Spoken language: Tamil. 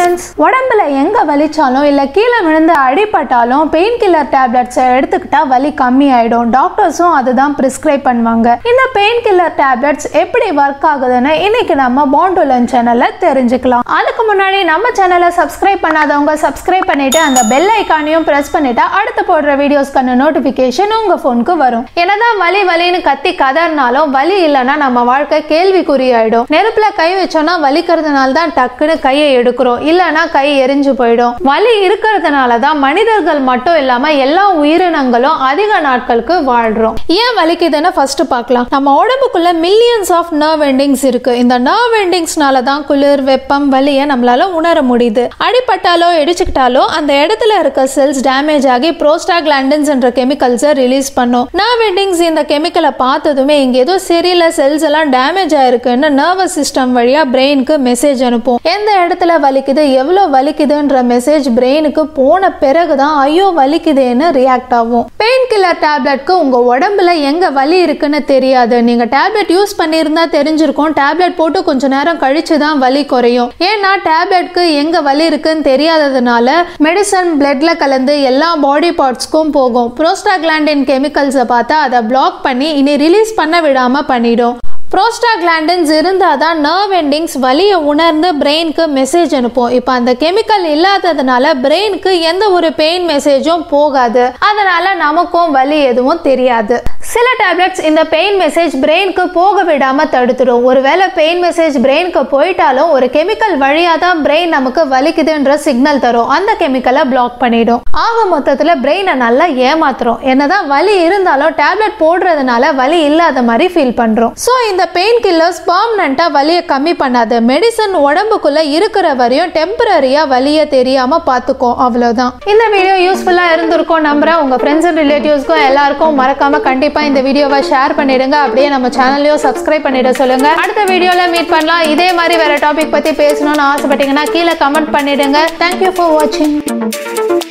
ஃப்ரெண்ட்ஸ் உடம்புல எங்க வலிச்சாலும் இல்ல கீழே விழுந்து அடிபட்டாலும் பெயின் கில்லர் டேப்லெட்ஸை எடுத்துக்கிட்டா வலி கம்மி ஆயிடும் டாக்டர்ஸும் அதுதான் பிரிஸ்கிரைப் பண்ணுவாங்க இந்த பெயின் கில்லர் டேப்லெட்ஸ் எப்படி ஒர்க் ஆகுதுன்னு இன்னைக்கு நம்ம பாண்டுலன் சேனல்ல தெரிஞ்சுக்கலாம் அதுக்கு முன்னாடி நம்ம சேனலை சப்ஸ்கிரைப் பண்ணாதவங்க சப்ஸ்கிரைப் பண்ணிட்டு அந்த பெல் ஐக்கானையும் பிரஸ் பண்ணிட்டா அடுத்து போடுற வீடியோஸ்க்கான நோட்டிபிகேஷன் உங்க போனுக்கு வரும் என்னதான் வலி வலின்னு கத்தி கதறினாலும் வலி இல்லைன்னா நம்ம வாழ்க்கை கேள்விக்குறி ஆயிடும் நெருப்புல கை வச்சோம்னா வலிக்கிறதுனால தான் டக்குன்னு கையை எடுக்கிறோம் இல்லைன்னா கை எரிஞ்சு போயிடும் வலி இருக்கிறதுனால தான் மனிதர்கள் மட்டும் இல்லாம எல்லா உயிரினங்களும் அதிக நாட்களுக்கு வாழ்றோம் ஏன் வலிக்குதுன்னு ஃபர்ஸ்ட் பார்க்கலாம் நம்ம உடம்புக்குள்ள மில்லியன்ஸ் ஆஃப் நர்வ் எண்டிங்ஸ் இருக்கு இந்த நர்வ் எண்டிங்ஸ்னால தான் குளிர் வெப்பம் வலியை நம்மளால உணர முடியுது அடிபட்டாலோ இடிச்சுக்கிட்டாலோ அந்த இடத்துல இருக்க செல்ஸ் டேமேஜ் ஆகி ப்ரோஸ்டாக்லாண்டன்ஸ் என்ற கெமிக்கல்ஸை ரிலீஸ் பண்ணும் நர்வ் எண்டிங்ஸ் இந்த கெமிக்கலை பார்த்ததுமே இங்க ஏதோ சரியில்லை செல்ஸ் எல்லாம் டேமேஜ் ஆயிருக்குன்னு நர்வஸ் சிஸ்டம் வழியா பிரெயினுக்கு மெசேஜ் அனுப்பும் எந்த இடத்துல வலிக்குது எவ்வளோ வலிக்குதுன்ற மெசேஜ் பிரெயினுக்கு போன பிறகுதான் ஐயோ வலிக்குதேன்னு ரியாக்ட் ஆகும் பெயின் கில்லர் டேப்லெட்க்கு உங்க உடம்புல எங்க வலி இருக்குன்னு தெரியாது நீங்க டேப்லெட் யூஸ் பண்ணியிருந்தா தெரிஞ்சிருக்கும் டேப்லெட் போட்டு கொஞ்ச நேரம் கழிச்சு தான் வலி குறையும் ஏன்னா டேப்லெட்க்கு எங்க வலி இருக்குன்னு தெரியாததுனால மெடிசன் பிளட்ல கலந்து எல்லா பாடி பார்ட்ஸ்க்கும் போகும் ப்ரோஸ்டாக்லாண்டின் கெமிக்கல்ஸை பார்த்தா அதை பிளாக் பண்ணி இனி ரிலீஸ் பண்ண விடாம பண்ணிடும் ப்ரோஸ்டாக்லாண்டன்ஸ் இருந்தால் தான் நர்வ் எண்டிங்ஸ் வலியை உணர்ந்து பிரெயினுக்கு மெசேஜ் அனுப்பும் இப்போ அந்த கெமிக்கல் இல்லாததுனால பிரெயினுக்கு எந்த ஒரு பெயின் மெசேஜும் போகாது அதனால நமக்கும் வலி எதுவும் தெரியாது சில டேப்லெட்ஸ் இந்த பெயின் மெசேஜ் பிரெயினுக்கு போக விடாம தடுத்துடும் ஒருவேளை பெயின் மெசேஜ் பிரெயினுக்கு போயிட்டாலும் ஒரு கெமிக்கல் வழியா தான் பிரெயின் நமக்கு வலிக்குதுன்ற சிக்னல் தரும் அந்த கெமிக்கலை பிளாக் பண்ணிடும் ஆக மொத்தத்துல பிரெயினை நல்லா ஏமாத்துறோம் என்னதான் வலி இருந்தாலும் டேப்லெட் போடுறதுனால வலி இல்லாத மாதிரி ஃபீல் பண்றோம் ஸோ இந்த பெயின் கில்லர்ஸ் பர்மனண்டா வலியை கம்மி பண்ணாது மெடிசன் உடம்புக்குள்ள இருக்கிற வரையும் டெம்பரரியா வலியை தெரியாம பார்த்துக்கும் அவ்வளவுதான் இந்த வீடியோ யூஸ்ஃபுல்லா இருந்திருக்கும் நம்புறேன் உங்க ஃப்ரெண்ட்ஸ் அண்ட் ரிலேட்டிவ்ஸ்க்கும் எல்லாருக்கும் மறக்காம கண்டிப்பா இந்த வீடியோவை ஷேர் பண்ணிடுங்க அப்படியே நம்ம சேனல்லையும் சப்ஸ்கிரைப் பண்ணிட சொல்லுங்க அடுத்த வீடியோல மீட் பண்ணலாம் இதே மாதிரி வேற டாபிக் பத்தி பேசணும்னு ஆசைப்பட்டீங்கன்னா கீழே கமெண்ட் பண்ணிடுங்க தேங்க்யூ ஃபார் வாட்சிங்